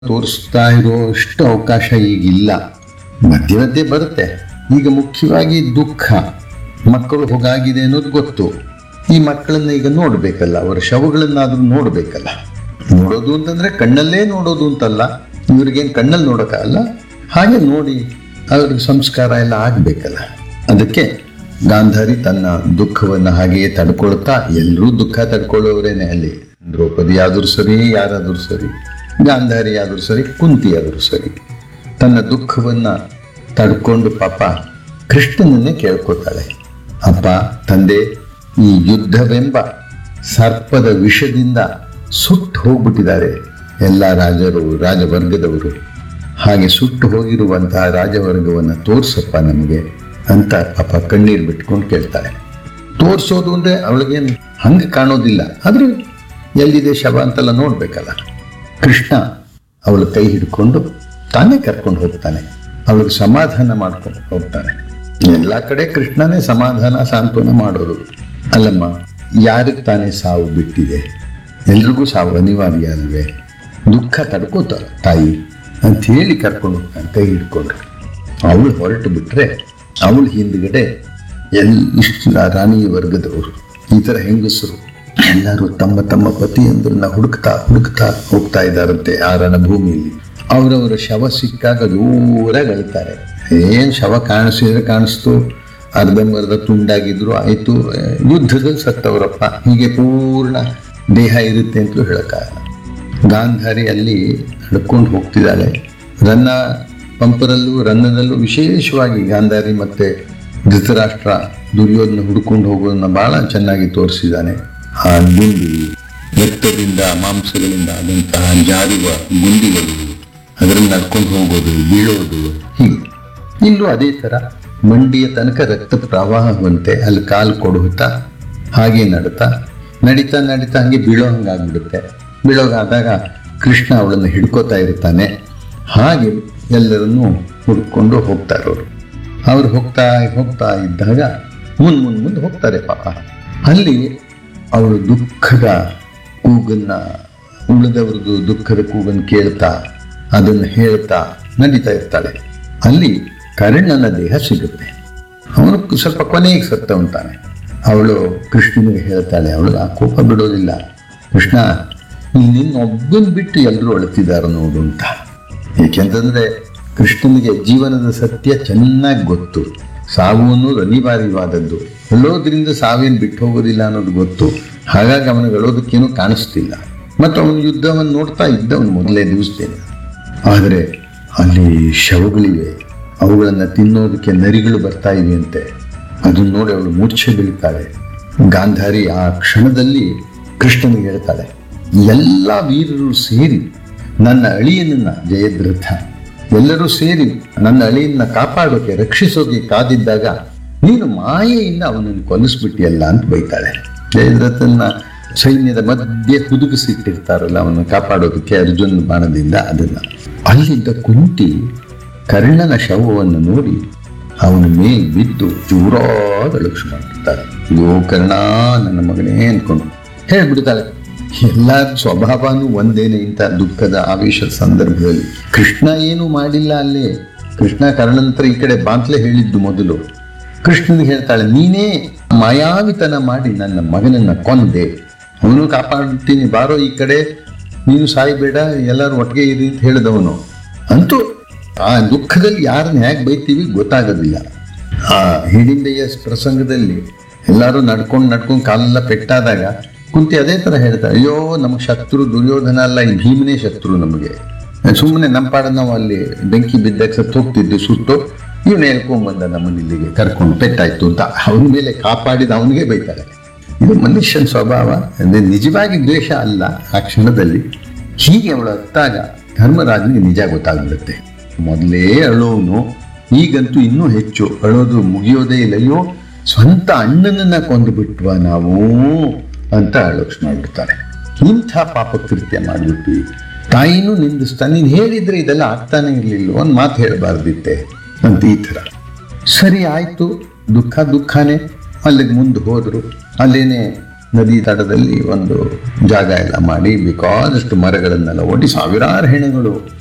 ತೋರಿಸ್ತಾ ಇರೋಷ್ಟು ಅವಕಾಶ ಈಗಿಲ್ಲ ಮಧ್ಯೆ ಮಧ್ಯೆ ಬರುತ್ತೆ ಈಗ ಮುಖ್ಯವಾಗಿ ದುಃಖ ಮಕ್ಕಳು ಹೋಗಾಗಿದೆ ಅನ್ನೋದು ಗೊತ್ತು ಈ ಮಕ್ಕಳನ್ನ ಈಗ ನೋಡ್ಬೇಕಲ್ಲ ಅವರ ಶವಗಳನ್ನಾದ್ರೂ ನೋಡ್ಬೇಕಲ್ಲ ನೋಡೋದು ಅಂತಂದ್ರೆ ಕಣ್ಣಲ್ಲೇ ನೋಡೋದು ಅಂತಲ್ಲ ಇವ್ರಿಗೇನು ಕಣ್ಣಲ್ಲಿ ನೋಡೋಕ್ಕಲ್ಲ ಹಾಗೆ ನೋಡಿ ಅವ್ರಿಗೆ ಸಂಸ್ಕಾರ ಎಲ್ಲ ಆಗ್ಬೇಕಲ್ಲ ಅದಕ್ಕೆ ಗಾಂಧಾರಿ ತನ್ನ ದುಃಖವನ್ನ ಹಾಗೆಯೇ ತಡ್ಕೊಳ್ತಾ ಎಲ್ಲರೂ ದುಃಖ ತಡ್ಕೊಳ್ಳೋರೇನೆ ಅಲ್ಲಿ ದ್ರೌಪದಿ ಆದ್ರೂ ಸರಿ ಯಾರಾದ್ರೂ ಸರಿ ಗಾಂಧಾರಿ ಆದ್ರೂ ಸರಿ ಕುಂತಿ ಆದ್ರೂ ಸರಿ ತನ್ನ ದುಃಖವನ್ನ ತಡ್ಕೊಂಡು ಪಾಪ ಕೃಷ್ಣನನ್ನೇ ಕೇಳ್ಕೊತಾಳೆ ಅಪ್ಪ ತಂದೆ ಈ ಯುದ್ಧವೆಂಬ ಸರ್ಪದ ವಿಷದಿಂದ ಸುಟ್ಟು ಹೋಗ್ಬಿಟ್ಟಿದ್ದಾರೆ ಎಲ್ಲ ರಾಜರು ರಾಜವರ್ಗದವರು ಹಾಗೆ ಸುಟ್ಟು ಹೋಗಿರುವಂತಹ ರಾಜವರ್ಗವನ್ನು ತೋರ್ಸಪ್ಪ ನಮಗೆ ಅಂತ ಪಾಪ ಕಣ್ಣೀರು ಬಿಟ್ಕೊಂಡು ಕೇಳ್ತಾಳೆ ತೋರಿಸೋದು ಅಂದ್ರೆ ಅವಳಿಗೇನು ಹಂಗೆ ಕಾಣೋದಿಲ್ಲ ಆದ್ರೆ ಎಲ್ಲಿದೆ ಶವ ಅಂತೆಲ್ಲ ನೋಡ್ಬೇಕಲ್ಲ ಕೃಷ್ಣ ಅವಳ ಕೈ ಹಿಡ್ಕೊಂಡು ತಾನೇ ಕರ್ಕೊಂಡು ಹೋಗ್ತಾನೆ ಅವಳಿಗೆ ಸಮಾಧಾನ ಮಾಡ್ಕೊಂಡು ಹೋಗ್ತಾನೆ ಎಲ್ಲ ಕಡೆ ಕೃಷ್ಣನೇ ಸಮಾಧಾನ ಸಾಂತ್ವನ ಮಾಡೋದು ಅಲ್ಲಮ್ಮ ಯಾರಿಗೆ ತಾನೇ ಸಾವು ಬಿಟ್ಟಿದೆ ಎಲ್ರಿಗೂ ಸಾವು ಅನಿವಾರ್ಯ ಅಲ್ವೇ ದುಃಖ ತಡ್ಕೋತ ತಾಯಿ ಅಂತ ಹೇಳಿ ಕರ್ಕೊಂಡು ಹೋಗ್ತಾನೆ ಕೈ ಹಿಡ್ಕೊಂಡು ಅವಳು ಹೊರಟು ಬಿಟ್ರೆ ಅವಳ ಹಿಂದ್ಗಡೆ ಎಲ್ ಇಷ್ಟು ರಾಣಿ ವರ್ಗದವರು ಈ ಥರ ಹೆಂಗಸರು ಎಲ್ಲರೂ ತಮ್ಮ ತಮ್ಮ ಪತಿಯಂದ್ರನ್ನ ಹುಡುಕ್ತಾ ಹುಡುಕ್ತಾ ಹೋಗ್ತಾ ಇದ್ದಾರಂತೆ ಆ ರಣಭೂಮಿಯಲ್ಲಿ ಅವರವರ ಶವ ಸಿಕ್ಕಾಗ ಜೋರಾಗಿ ಅಳ್ತಾರೆ ಏನ್ ಶವ ಕಾಣಿಸಿದ್ರೆ ಕಾಣಿಸ್ತು ಅರ್ಧಂಬರ್ಧ ತುಂಡಾಗಿದ್ರು ಆಯ್ತು ಯುದ್ಧದಲ್ಲಿ ಸತ್ತವರಪ್ಪ ಹೀಗೆ ಪೂರ್ಣ ದೇಹ ಇರುತ್ತೆ ಅಂತಲೂ ಹೇಳಕ್ಕಾಗಲ್ಲ ಗಾಂಧಾರಿ ಅಲ್ಲಿ ನಡ್ಕೊಂಡು ಹೋಗ್ತಿದ್ದಾಳೆ ರನ್ನ ಪಂಪರಲ್ಲೂ ರನ್ನದಲ್ಲೂ ವಿಶೇಷವಾಗಿ ಗಾಂಧಾರಿ ಮತ್ತೆ ಧೃತರಾಷ್ಟ್ರ ದುರ್ಯೋಧನ ಹುಡ್ಕೊಂಡು ಹೋಗೋದನ್ನ ಬಹಳ ಚೆನ್ನಾಗಿ ತೋರಿಸಿದ್ದಾನೆ ಆ ಗುಂಡಿ ರಕ್ತದಿಂದ ಮಾಂಸಗಳಿಂದ ಆದಂತಹ ಜಾರುವ ಗುಂಡಿಗಳು ಅದರಲ್ಲಿ ನಡ್ಕೊಂಡು ಹೋಗೋದು ಬೀಳೋದು ಹೀಗೆ ಇಲ್ಲೂ ಅದೇ ಥರ ಮಂಡಿಯ ತನಕ ರಕ್ತ ಪ್ರವಾಹವಂತೆ ಅಲ್ಲಿ ಕಾಲು ಕೊಡುತ್ತಾ ಹಾಗೆ ನಡ್ತಾ ನಡೀತಾ ನಡೀತಾ ಹಂಗೆ ಬೀಳೋ ಹಂಗಾಗ್ಬಿಡುತ್ತೆ ಬೀಳೋಗಾದಾಗ ಕೃಷ್ಣ ಅವಳನ್ನು ಹಿಡ್ಕೋತಾ ಇರ್ತಾನೆ ಹಾಗೆ ಎಲ್ಲರನ್ನೂ ಹುಡ್ಕೊಂಡು ಹೋಗ್ತಾ ಇರೋರು ಅವ್ರು ಹೋಗ್ತಾ ಹೋಗ್ತಾ ಇದ್ದಾಗ ಮುಂದ್ ಮುಂದ್ ಮುಂದೆ ಹೋಗ್ತಾರೆ ಪಾಪ ಅಲ್ಲಿ ಅವಳು ದುಃಖದ ಕೂಗನ್ನ ಉಳಿದವ್ರದ್ದು ದುಃಖದ ಕೂಗನ್ನು ಕೇಳ್ತಾ ಅದನ್ನು ಹೇಳ್ತಾ ನಡೀತಾ ಇರ್ತಾಳೆ ಅಲ್ಲಿ ಕರ್ಣನ ದೇಹ ಸಿಗುತ್ತೆ ಅವನು ಸ್ವಲ್ಪ ಕೊನೆಗೆ ಸತ್ತವಂತಾನೆ ಅವಳು ಕೃಷ್ಣನಿಗೆ ಹೇಳ್ತಾಳೆ ಅವಳು ಆ ಕೋಪ ಬಿಡೋದಿಲ್ಲ ಕೃಷ್ಣ ನಿನ್ನೊಬ್ಬನ್ ಬಿಟ್ಟು ಎಲ್ಲರೂ ಅಳುತ್ತಿದ್ದಾರೆ ನೋಡು ಅಂತ ಏಕೆಂತಂದ್ರೆ ಕೃಷ್ಣನಿಗೆ ಜೀವನದ ಸತ್ಯ ಚೆನ್ನಾಗಿ ಗೊತ್ತು ಸಾವು ಅನ್ನೋದು ಅನಿವಾರ್ಯವಾದದ್ದು ಅಳೋದ್ರಿಂದ ಸಾವೇನು ಬಿಟ್ಟು ಹೋಗೋದಿಲ್ಲ ಅನ್ನೋದು ಗೊತ್ತು ಹಾಗಾಗಿ ಅವನಿಗೆ ಅಳೋದಕ್ಕೇನು ಕಾಣಿಸ್ತಿಲ್ಲ ಮತ್ತು ಅವನು ಯುದ್ಧವನ್ನು ನೋಡ್ತಾ ಇದ್ದವನು ಮೊದಲೇ ದಿವಸದಿಂದ ಆದರೆ ಅಲ್ಲಿ ಶವಗಳಿವೆ ಅವುಗಳನ್ನು ತಿನ್ನೋದಕ್ಕೆ ನರಿಗಳು ಬರ್ತಾ ಇವೆ ಅಂತೆ ಅದನ್ನ ನೋಡಿ ಅವಳು ಮೂರ್ಛೆ ಬೀಳ್ತಾಳೆ ಗಾಂಧಾರಿ ಆ ಕ್ಷಣದಲ್ಲಿ ಕೃಷ್ಣನಿಗೆ ಹೇಳ್ತಾಳೆ ಎಲ್ಲ ವೀರರು ಸೇರಿ ನನ್ನ ಅಳಿಯನನ್ನ ಜಯದ್ರಥ ಎಲ್ಲರೂ ಸೇರಿ ನನ್ನ ಅಳಿಯನ್ನ ಕಾಪಾಡೋಕೆ ರಕ್ಷಿಸೋಕೆ ಕಾದಿದ್ದಾಗ ನೀನು ಮಾಯೆಯಿಂದ ಅವನನ್ನು ಕೊಲ್ಲಿಸ್ಬಿಟ್ಟಿಯಲ್ಲ ಅಂತ ಬೈತಾಳೆ ಜಯದ್ರಥನ ಸೈನ್ಯದ ಮಧ್ಯೆ ಹುದುಗಿಸಿಟ್ಟಿರ್ತಾರಲ್ಲ ಅವನನ್ನು ಕಾಪಾಡೋದಕ್ಕೆ ಅರ್ಜುನ್ ಬಾಣದಿಂದ ಅದನ್ನ ಅಲ್ಲಿದ್ದ ಕುಂತಿ ಕರ್ಣನ ಶವವನ್ನು ನೋಡಿ ಅವನ ಮೇಲ್ ಬಿದ್ದು ಜೋರಾದ ಲಕ್ಷ ಮಾಡ್ತಿರ್ತಾಳೆ ಗೋಕರ್ಣ ನನ್ನ ಮಗನೇ ಅನ್ಕೊಂಡು ಹೇಳ್ಬಿಡ್ತಾಳೆ ಎಲ್ಲರ ಸ್ವಭಾವನೂ ಒಂದೇನೆ ಇಂಥ ದುಃಖದ ಆವೇಶದ ಸಂದರ್ಭದಲ್ಲಿ ಕೃಷ್ಣ ಏನು ಮಾಡಿಲ್ಲ ಅಲ್ಲೇ ಕೃಷ್ಣ ಕರ್ಣಂತರ ಈ ಕಡೆ ಬಾಂತ್ಲೆ ಹೇಳಿದ್ದು ಮೊದಲು ಕೃಷ್ಣನಿಗೆ ಹೇಳ್ತಾಳೆ ನೀನೇ ಮಾಯಾವಿತನ ಮಾಡಿ ನನ್ನ ಮಗನನ್ನ ಕೊಂದೆ ಅವನು ಕಾಪಾಡ್ತೀನಿ ಬಾರೋ ಈ ಕಡೆ ನೀನು ಸಾಯ್ಬೇಡ ಎಲ್ಲರೂ ಒಟ್ಟಿಗೆ ಇರಿ ಅಂತ ಹೇಳಿದವನು ಅಂತೂ ಆ ದುಃಖದಲ್ಲಿ ಯಾರನ್ನ ಹೇಗೆ ಬೈತೀವಿ ಗೊತ್ತಾಗೋದಿಲ್ಲ ಆ ಹಿಡಿಂಬೆಯ ಪ್ರಸಂಗದಲ್ಲಿ ಎಲ್ಲರೂ ನಡ್ಕೊಂಡು ನಡ್ಕೊಂಡು ಕಾಲೆಲ್ಲ ಪೆಟ್ಟಾದಾಗ ಕುಂತಿ ಅದೇ ಥರ ಹೇಳ್ತಾರೆ ಅಯ್ಯೋ ನಮಗೆ ಶತ್ರು ದುರ್ಯೋಧನ ಅಲ್ಲ ಈ ಭೀಮನೇ ಶತ್ರು ನಮಗೆ ಸುಮ್ಮನೆ ನಮ್ಮ ಪಾಡ ನಾವು ಅಲ್ಲಿ ಬೆಂಕಿ ಬಿದ್ದಾಗ ಸತ್ತು ಹೋಗ್ತಿದ್ದು ಸುಟ್ಟು ಇವನು ಹೇಳ್ಕೊಂಬಂದ ನಮ್ಮನ್ನ ಇಲ್ಲಿಗೆ ಕರ್ಕೊಂಡು ಪೆಟ್ಟಾಯ್ತು ಅಂತ ಅವನ ಮೇಲೆ ಕಾಪಾಡಿದ ಅವನಿಗೆ ಬೈತಾರೆ ಇದು ಮನುಷ್ಯನ ಸ್ವಭಾವ ಅಂದರೆ ನಿಜವಾಗಿ ದ್ವೇಷ ಅಲ್ಲ ಆ ಕ್ಷಣದಲ್ಲಿ ಹೀಗೆ ಅವಳು ಹತ್ತಾಗ ಧರ್ಮರಾಜನಿಗೆ ನಿಜ ಗೊತ್ತಾಗ್ಬಿಡುತ್ತೆ ಮೊದಲೇ ಅಳೋನು ಈಗಂತೂ ಇನ್ನೂ ಹೆಚ್ಚು ಅಳೋದು ಮುಗಿಯೋದೇ ಇಲ್ಲ ಅಯ್ಯೋ ಸ್ವಂತ ಅಣ್ಣನನ್ನ ಕೊಂದು ಬಿಟ್ವ ನಾವು ಅಂತ ಅಳೋಕ್ಷ ಮಾಡ್ಬಿಡ್ತಾರೆ ಇಂಥ ಪಾಪ ಕೃತ್ಯ ಮಾಡಿಬಿಟ್ವಿ ತಾಯಿನೂ ನಿಂದಿಸ್ತಾನೆ ನೀನು ಹೇಳಿದ್ರೆ ಇದೆಲ್ಲ ಆಗ್ತಾನೆ ಇರಲಿಲ್ಲ ಒಂದು ಮಾತು ಹೇಳಬಾರ್ದಿತ್ತೆ ಅಂತ ಈ ಥರ ಸರಿ ಆಯ್ತು ದುಃಖ ದುಃಖನೇ ಅಲ್ಲಿಗೆ ಮುಂದೆ ಹೋದ್ರು ಅಲ್ಲೇನೆ ನದಿ ತಟದಲ್ಲಿ ಒಂದು ಜಾಗ ಎಲ್ಲ ಮಾಡಿ ಬೇಕಾದಷ್ಟು ಮರಗಳನ್ನೆಲ್ಲ ಒಡ್ಡಿ ಸಾವಿರಾರು ಹೆಣಗಳು